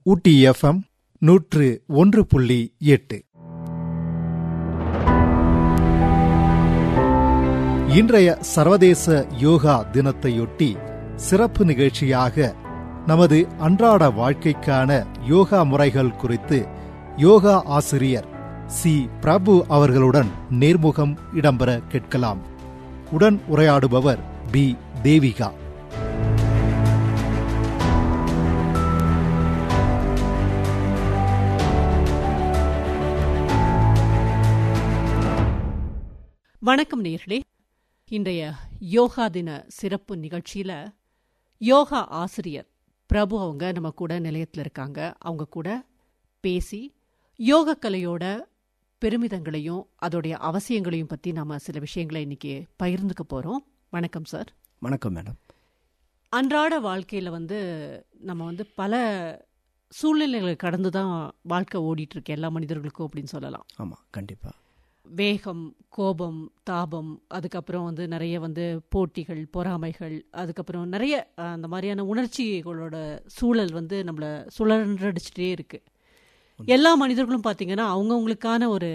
ஊட்டி FM நூற்று ஒன்று புள்ளி எட்டு இன்றைய சர்வதேச யோகா தினத்தையொட்டி சிறப்பு நிகழ்ச்சியாக நமது அன்றாட வாழ்க்கைக்கான யோகா முறைகள் குறித்து யோகா ஆசிரியர் சி பிரபு அவர்களுடன் நேர்முகம் இடம்பெற கேட்கலாம் உடன் உரையாடுபவர் பி தேவிகா வணக்கம் நேர்களே இன்றைய யோகா தின சிறப்பு நிகழ்ச்சியில யோகா ஆசிரியர் பிரபு அவங்க நம்ம கூட நிலையத்தில் இருக்காங்க அவங்க கூட பேசி யோக கலையோட பெருமிதங்களையும் அதோடைய அவசியங்களையும் பத்தி நாம சில விஷயங்களை இன்னைக்கு பகிர்ந்துக்க போறோம் வணக்கம் சார் வணக்கம் மேடம் அன்றாட வாழ்க்கையில வந்து நம்ம வந்து பல சூழ்நிலைகளை கடந்து தான் வாழ்க்கை ஓடிட்டு இருக்கு எல்லா மனிதர்களுக்கும் அப்படின்னு சொல்லலாம் ஆமாம் கண்டிப்பாக வேகம் கோபம் தாபம் அதுக்கப்புறம் வந்து நிறைய வந்து போட்டிகள் பொறாமைகள் அதுக்கப்புறம் நிறைய அஹ், அந்த மாதிரியான உணர்ச்சிகளோட சூழல் வந்து நம்மளை சுழன்றடிச்சிட்டே இருக்கு எல்லா மனிதர்களும் பார்த்தீங்கன்னா அவங்கவுங்களுக்கான ஒரு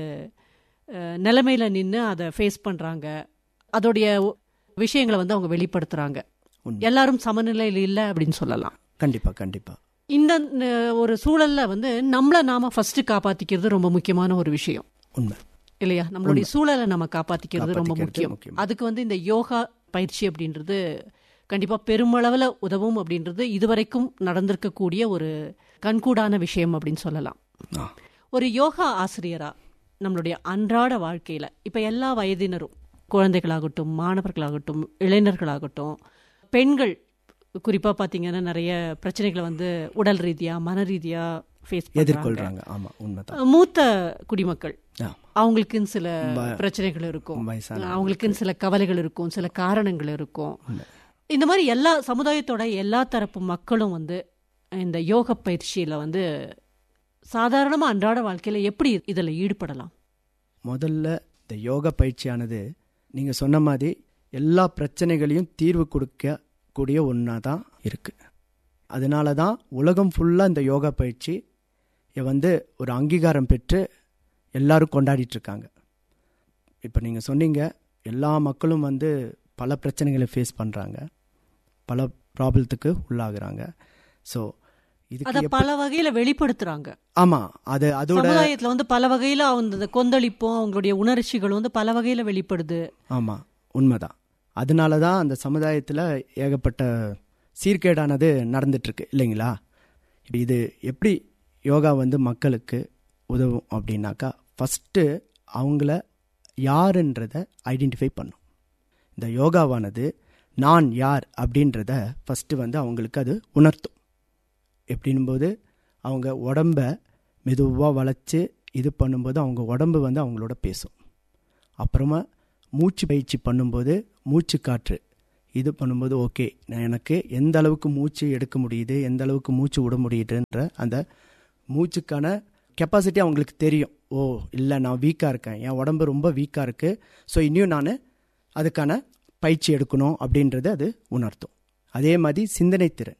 அஹ், நிலைமையில நின்று அதை ஃபேஸ் பண்றாங்க அதோடைய ஒ- விஷயங்களை வந்து அவங்க வெளிப்படுத்துறாங்க உண்மை. எல்லாரும் சமநிலையில் இல்லை அப்படின்னு சொல்லலாம் கண்டிப்பாக கண்டிப்பாக இந்த அஹ், ஒரு சூழல்ல வந்து நம்மளை நாம ஃபர்ஸ்ட் காப்பாத்திக்கிறது ரொம்ப முக்கியமான ஒரு விஷயம் உண்மை இல்லையா நம்மளுடைய சூழலை நம்ம காப்பாத்திக்கிறது ரொம்ப காப்பாத்திக்கிறது முக்கியம் முக்கியம். அதுக்கு வந்து இந்த யோகா பயிற்சி அப்படின்றது கண்டிப்பா பெருமளவுல உதவும் அப்படின்றது இதுவரைக்கும் நடந்திருக்கக்கூடிய ஒரு கண்கூடான விஷயம் அப்படின்னு சொல்லலாம் ஆ ஒரு யோகா ஆசிரியரா நம்மளுடைய அன்றாட வாழ்க்கையில இப்ப எல்லா வயதினரும் குழந்தைகளாகட்டும் மாணவர்களாகட்டும் இளைஞர்களாகட்டும் பெண்கள் குறிப்பா பாத்தீங்கன்னா நிறைய பிரச்சனைகளை வந்து உடல் ரீதியா மன ரீதியா ஃபேஸ் எதிர்கொள்கிறாங்க ஆமாம் உண்மைதான் மூத்த குடிமக்கள் ஆ அவங்களுக்குன்னு சில பிரச்சனைகள் இருக்கும் வயசான அவங்களுக்குன்னு சில கவலைகள் இருக்கும் சில காரணங்கள் இருக்கும் இந்த மாதிரி எல்லா சமுதாயத்தோட எல்லா தரப்பு மக்களும் வந்து இந்த யோக பயிற்சியில வந்து சாதாரணமா அன்றாட வாழ்க்கையில எப்படி இதுல ஈடுபடலாம் முதல்ல இந்த யோகா பயிற்சியானது நீங்கள் சொன்ன மாதிரி எல்லா பிரச்சனைகளையும் தீர்வு கொடுக்கக்கூடிய ஒன்றா தான் இருக்குது அதனால தான் உலகம் ஃபுல்லாக இந்த யோகா பயிற்சி வந்து ஒரு அங்கீகாரம் பெற்று எல்லாரும் கொண்டாடிட்டு இருக்காங்க இப்போ நீங்கள் சொன்னீங்க எல்லா மக்களும் வந்து பல பிரச்சனைகளை ஃபேஸ் பண்ணுறாங்க பல ப்ராப்ளத்துக்கு உள்ளாகுறாங்க ஸோ அத இதுக்கு பல வகையில வெளிப்படுத்துறாங்க ஆமாம் அது அதோட சமுதாயத்துல வந்து பல வகையில அந்த கொந்தளிப்பும் அவங்களுடைய உணர்ச்சிகளும் வந்து பல வகையில வெளிப்படுது ஆமாம் உண்மைதான் அதனால தான் அந்த சமுதாயத்தில் ஏகப்பட்ட சீர்கேடானது நடந்துட்டுருக்கு இல்லைங்களா இது எப்படி யோகா வந்து மக்களுக்கு உதவும் அப்படின்னாக்கா ஃபஸ்ட்டு அவங்கள யாருன்றத ஐடென்டிஃபை பண்ணும் இந்த யோகாவானது நான் யார் அப்படின்றத ஃபஸ்ட்டு வந்து அவங்களுக்கு அது உணர்த்தும் எப்படின்னும்போது அவங்க உடம்ப மெதுவாக வளைச்சு இது பண்ணும்போது அவங்க உடம்பு வந்து அவங்களோட பேசும் அப்புறமா மூச்சு பயிற்சி பண்ணும்போது மூச்சு காற்று இது பண்ணும்போது ஓகே நான் எனக்கு எந்த அளவுக்கு மூச்சு எடுக்க முடியுது எந்த அளவுக்கு மூச்சு விட முடியுதுன்ற அந்த மூச்சுக்கான கெப்பாசிட்டி அவங்களுக்கு தெரியும் ஓ இல்லை நான் வீக்காக இருக்கேன் என் உடம்பு ரொம்ப வீக்காக இருக்குது ஸோ இன்னும் நான் அதுக்கான பயிற்சி எடுக்கணும் அப்படின்றது அது உணர்த்தும் அதே மாதிரி சிந்தனை திறன்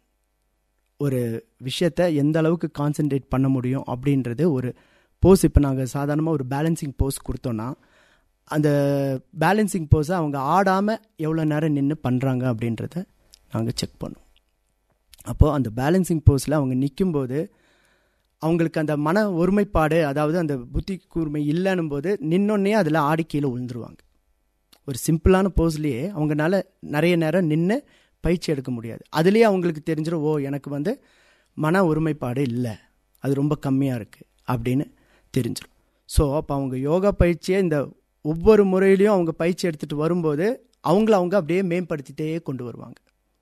ஒரு விஷயத்த எந்த அளவுக்கு கான்சென்ட்ரேட் பண்ண முடியும் அப்படின்றது ஒரு போஸ் இப்போ நாங்கள் சாதாரணமாக ஒரு பேலன்சிங் போஸ் கொடுத்தோன்னா அந்த பேலன்சிங் போஸை அவங்க ஆடாமல் எவ்வளோ நேரம் நின்று பண்ணுறாங்க அப்படின்றத நாங்கள் செக் பண்ணுவோம் அப்போது அந்த பேலன்சிங் போஸில் அவங்க நிற்கும்போது அவங்களுக்கு அந்த மன ஒருமைப்பாடு அதாவது அந்த புத்தி கூர்மை இல்லைன்னும் போது நின்னொன்னே அதில் ஆடி கீழே விழுந்துருவாங்க ஒரு சிம்பிளான போஸ்லேயே அவங்கனால நிறைய நேரம் நின்று பயிற்சி எடுக்க முடியாது அதுலேயே அவங்களுக்கு தெரிஞ்சிடும் ஓ எனக்கு வந்து மன ஒருமைப்பாடு இல்லை அது ரொம்ப கம்மியாக இருக்குது அப்படின்னு தெரிஞ்சிடும் ஸோ அப்போ அவங்க யோகா பயிற்சியை இந்த ஒவ்வொரு முறையிலையும் அவங்க பயிற்சி எடுத்துகிட்டு வரும்போது அவங்கள அவங்க அப்படியே மேம்படுத்திட்டே கொண்டு வருவாங்க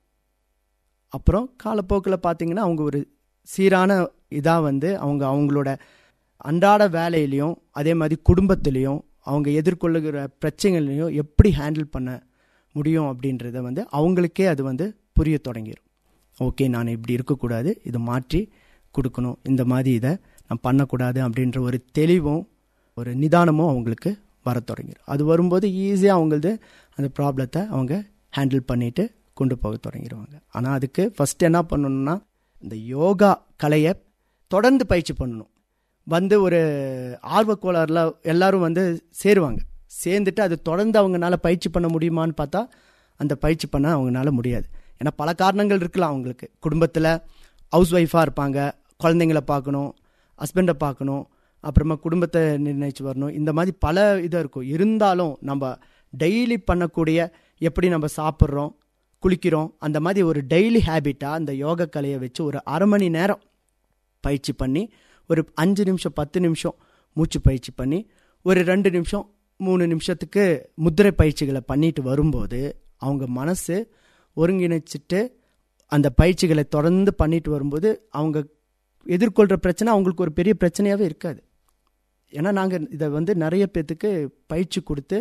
அப்புறம் காலப்போக்கில் பார்த்தீங்கன்னா அவங்க ஒரு சீரான இதாக வந்து அவங்க அவங்களோட அன்றாட வேலையிலையும் அதே மாதிரி குடும்பத்திலையும் அவங்க எதிர்கொள்ளுகிற பிரச்சனைகளையும் எப்படி ஹேண்டில் பண்ண முடியும் அப்படின்றத வந்து அவங்களுக்கே அது வந்து புரிய தொடங்கிடும் ஓகே நான் இப்படி இருக்கக்கூடாது இதை மாற்றி கொடுக்கணும் இந்த மாதிரி இதை நான் பண்ணக்கூடாது அப்படின்ற ஒரு தெளிவும் ஒரு நிதானமும் அவங்களுக்கு வர தொடங்கிடும் அது வரும்போது ஈஸியாக அவங்களது அந்த ப்ராப்ளத்தை அவங்க ஹேண்டில் பண்ணிட்டு கொண்டு போக தொடங்கிடுவாங்க ஆனால் அதுக்கு ஃபஸ்ட் என்ன பண்ணணும்னா இந்த யோகா கலையை தொடர்ந்து பயிற்சி பண்ணணும் வந்து ஒரு ஆர்வக்கோளாறுல எல்லாரும் வந்து சேருவாங்க சேர்ந்துட்டு அது தொடர்ந்து அவங்கனால பயிற்சி பண்ண முடியுமான்னு பார்த்தா அந்த பயிற்சி பண்ண அவங்கனால முடியாது ஏன்னா பல காரணங்கள் இருக்கலாம் அவங்களுக்கு குடும்பத்தில் ஹவுஸ் ஒய்ஃபாக இருப்பாங்க குழந்தைங்கள பார்க்கணும் ஹஸ்பண்டை பார்க்கணும் அப்புறமா குடும்பத்தை நிர்ணயிச்சு வரணும் இந்த மாதிரி பல இதாக இருக்கும் இருந்தாலும் நம்ம டெய்லி பண்ணக்கூடிய எப்படி நம்ம சாப்பிட்றோம் குளிக்கிறோம் அந்த மாதிரி ஒரு டெய்லி ஹேபிட்டாக அந்த யோக கலையை வச்சு ஒரு அரை மணி நேரம் பயிற்சி பண்ணி ஒரு அஞ்சு நிமிஷம் பத்து நிமிஷம் மூச்சு பயிற்சி பண்ணி ஒரு ரெண்டு நிமிஷம் மூணு நிமிஷத்துக்கு முத்திரை பயிற்சிகளை பண்ணிட்டு வரும்போது அவங்க மனசு ஒருங்கிணைச்சிட்டு அந்த பயிற்சிகளை தொடர்ந்து பண்ணிட்டு வரும்போது அவங்க எதிர்கொள்கிற பிரச்சனை அவங்களுக்கு ஒரு பெரிய பிரச்சனையாகவே இருக்காது ஏன்னா நாங்கள் இதை வந்து நிறைய பேர்த்துக்கு பயிற்சி கொடுத்து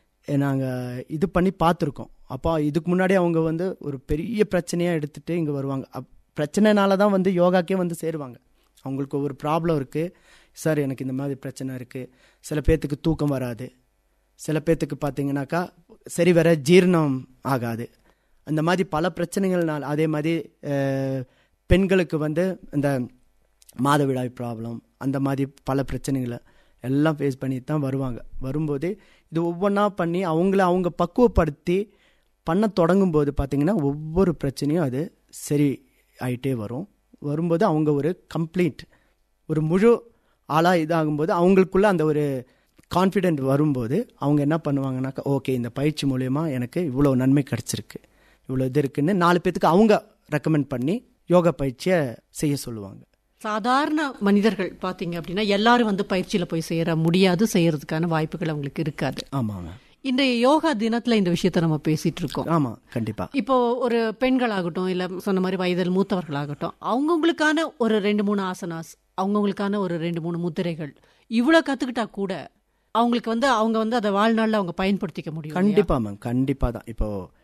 நாங்கள் இது பண்ணி பார்த்துருக்கோம் அப்போ இதுக்கு முன்னாடி அவங்க வந்து ஒரு பெரிய பிரச்சனையாக எடுத்துகிட்டு இங்கே வருவாங்க அப் பிரச்சனைனால தான் வந்து யோகாக்கே வந்து சேருவாங்க அவங்களுக்கு ஒரு ப்ராப்ளம் இருக்குது சார் எனக்கு இந்த மாதிரி பிரச்சனை இருக்குது சில பேர்த்துக்கு தூக்கம் வராது சில பேர்த்துக்கு பார்த்தீங்கன்னாக்கா சரி வர ஜீரணம் ஆகாது அந்த மாதிரி பல பிரச்சனைகள்னால அதே மாதிரி அஹ், பெண்களுக்கு வந்து இந்த மாதவிடாய் ப்ராப்ளம் அந்த மாதிரி பல பிரச்சனைகளை எல்லாம் ஃபேஸ் பண்ணி தான் வருவாங்க வரும்போது இது ஒவ்வொன்றா பண்ணி அவங்கள அவங்க பக்குவப்படுத்தி பண்ண தொடங்கும் போது பார்த்தீங்கன்னா ஒவ்வொரு பிரச்சனையும் அது சரி ஆயிட்டே வரும் வரும்போது அவங்க ஒரு கம்ப்ளீட் ஒரு முழு ஆளாக இதாகும்போது அவங்களுக்குள்ள அந்த ஒரு கான்ஃபிடென்ட் வரும்போது அவங்க என்ன பண்ணுவாங்கன்னாக்கா ஓகே இந்த பயிற்சி மூலயமா எனக்கு இவ்வளோ நன்மை கிடச்சிருக்கு இவ்வளோ இது இருக்குன்னு நாலு பேத்துக்கு அவங்க ரெக்கமெண்ட் பண்ணி யோகா பயிற்சியை செய்ய சொல்லுவாங்க சாதாரண மனிதர்கள் பாத்தீங்க அப்படின்னா எல்லாரும் வந்து பயிற்சியில போய் சேர முடியாது செய்யறதுக்கான வாய்ப்புகள் அவங்களுக்கு இருக்காது ஆமாங்க இன்றைய யோகா தினத்துல இந்த விஷயத்த நம்ம பேசிட்டு இருக்கோம் ஆமாம் கண்டிப்பாக இப்போ ஒரு பெண்களாகட்டும் இல்ல சொன்ன மாதிரி வயதில் மூத்தவர்களாகட்டும் அவங்கவுங்களுக்கான ஒரு ரெண்டு மூணு ஆசனாஸ் அவங்கவுங்களுக்கான ஒரு ரெண்டு மூணு முத்திரைகள் இவ்வளவு கத்துக்கிட்டா கூட அவங்களுக்கு வந்து அவங்க வந்து அதை வாழ்நாள்ல அவங்க பயன்படுத்திக்க முடியும் இல்லையா? கண்டிப்பா மேம் கண்டிப்பா தான் இப்போ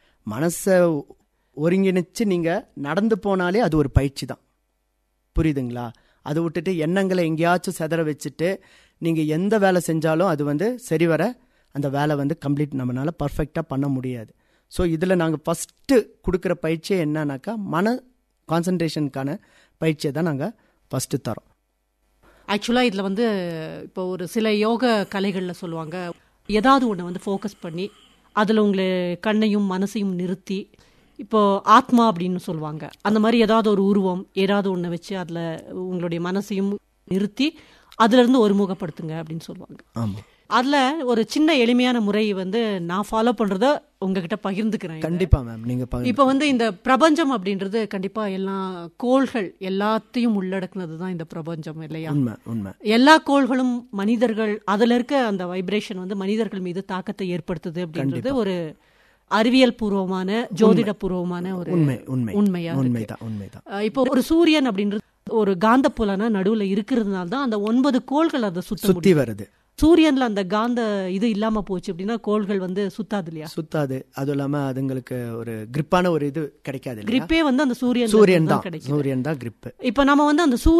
மனசை ஒருங்கிணைச்சு நீங்க நடந்து போனாலே அது ஒரு பயிற்சி தான் புரியுதுங்களா அதை விட்டுட்டு எண்ணங்களை எங்கேயாச்சும் செதற வச்சுட்டு நீங்க எந்த வேலை செஞ்சாலும் அது வந்து சரிவர அந்த வேலை வந்து கம்ப்ளீட் நம்மளால பர்ஃபெக்டாக பண்ண முடியாது ஸோ இதில் நாங்கள் ஃபஸ்ட்டு கொடுக்குற பயிற்சியே என்னன்னாக்கா மன கான்சன்ட்ரேஷனுக்கான பயிற்சியை தான் நாங்கள் ஃபஸ்ட்டு தரோம் ஆக்சுவலா இதுல வந்து இப்போ ஒரு சில யோக கலைகள்ல சொல்லுவாங்க ஏதாவது ஒண்ணு வந்து ஃபோக்கஸ் பண்ணி அதுல உங்களை கண்ணையும் மனசையும் நிறுத்தி இப்போ ஆத்மா அப்படின்னு சொல்லுவாங்க அந்த மாதிரி ஏதாவது ஒரு உருவம் ஏதாவது ஒண்ணு வச்சு அதுல உங்களுடைய மனசையும் நிறுத்தி அதுல இருந்து ஒருமுகப்படுத்துங்க அப்படின்னு சொல்லுவாங்க ஆமாம் அதுல ஒரு சின்ன எளிமையான முறை வந்து நான் ஃபாலோ பண்றத உங்ககிட்ட பகிர்ந்துக்கிறேன் இதை. கண்டிப்பா மேம் நீங்கள் பகிர்ந்து- இப்போ வந்து இந்த பிரபஞ்சம் அப்படின்றது கண்டிப்பா எல்லா கோள்கள் எல்லாத்தையும் உள்ளடக்குனது தான் இந்த பிரபஞ்சம் இல்லையா உண்மை உண்மை எல்லா கோள்களும் மனிதர்கள் அதுல இருக்க அந்த வைப்ரேஷன் வந்து மனிதர்கள் மீது தாக்கத்தை ஏற்படுத்துது அப்படின்றது ஒரு அறிவியல் பூர்வமான ஜோதிட பூர்வமான ஒரு உண்மை உண்மை உண்மையா இருக்கு. உண்மைதான் உண்மைதான் அஹ் இப்போ ஒரு சூரியன் அப்படின்றது ஒரு காந்த புலனா நடுவுல இருக்கிறதுனால தான் அந்த ஒன்பது கோள்கள் அதை சுத்த சுத்தி முடியும் வருது சூரியன்ல அந்த காந்த இது இல்லாம போச்சு அப்படின்னா கோள்கள் வந்து சுத்தாது இல்லையா சுத்தாது அதுவும் இல்லாம அதுங்களுக்கு ஒரு கிரிப்பான ஒரு இது கிடைக்காது இல்லையா கிரிப்பே வந்து அந்த சூரியன் சூரியன் தான் கிடைக்கும் சூரியன் தான் கிரிப்பு இப்ப நம்ம வந்து அந்த சூரியன்